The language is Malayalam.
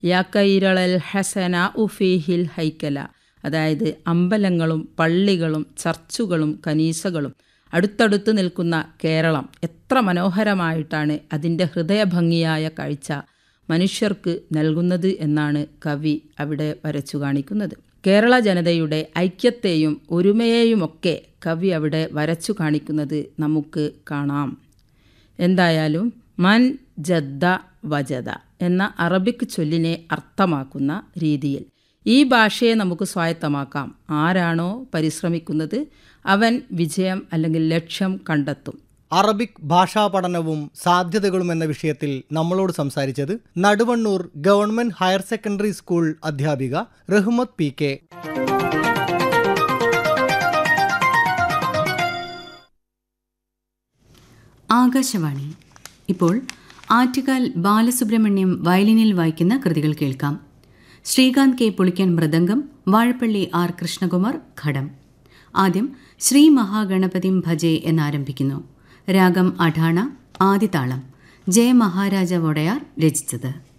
യാക്കൈരളൽ ഹസന ഉഫീഹിൽ ഹൈക്കല അതായത് അമ്പലങ്ങളും പള്ളികളും ചർച്ചുകളും കനീസകളും അടുത്തടുത്ത് നിൽക്കുന്ന കേരളം എത്ര മനോഹരമായിട്ടാണ് അതിൻ്റെ ഹൃദയഭംഗിയായ കാഴ്ച മനുഷ്യർക്ക് നൽകുന്നത് എന്നാണ് കവി അവിടെ വരച്ചു കാണിക്കുന്നത് കേരള ജനതയുടെ ഐക്യത്തെയും ഒരുമയെയുമൊക്കെ കവി അവിടെ വരച്ചു കാണിക്കുന്നത് നമുക്ക് കാണാം എന്തായാലും മൻ ജദ്ദ വജദ എന്ന അറബിക് ചൊല്ലിനെ അർത്ഥമാക്കുന്ന രീതിയിൽ ഈ ഭാഷയെ നമുക്ക് സ്വായത്തമാക്കാം ആരാണോ പരിശ്രമിക്കുന്നത് അവൻ വിജയം അല്ലെങ്കിൽ ലക്ഷ്യം കണ്ടെത്തും അറബിക് ഭാഷാ പഠനവും സാധ്യതകളും എന്ന വിഷയത്തിൽ നമ്മളോട് സംസാരിച്ചത് Naduvannur government higher secondary school അധ്യാപിക റഹ്മത്ത് പി കെ ആകാശവാണി ഇപ്പോൾ ആറ്റുകാൽ ബാലസുബ്രഹ്മണ്യം വയലിനിൽ വായിക്കുന്ന കൃതികൾ കേൾക്കാം ശ്രീകാന്ത് കെ പുളിക്കൻ മൃദംഗം വാഴപ്പള്ളി ആർ കൃഷ്ണകുമാർ ഘടം ആദ്യം ശ്രീ മഹാഗണപതിം ഭജെ എന്നാരംഭിക്കുന്നു രാഗം അഠാണ ആദിതാളം ജയ മഹാരാജ വൊടയാർ രചിച്ചത്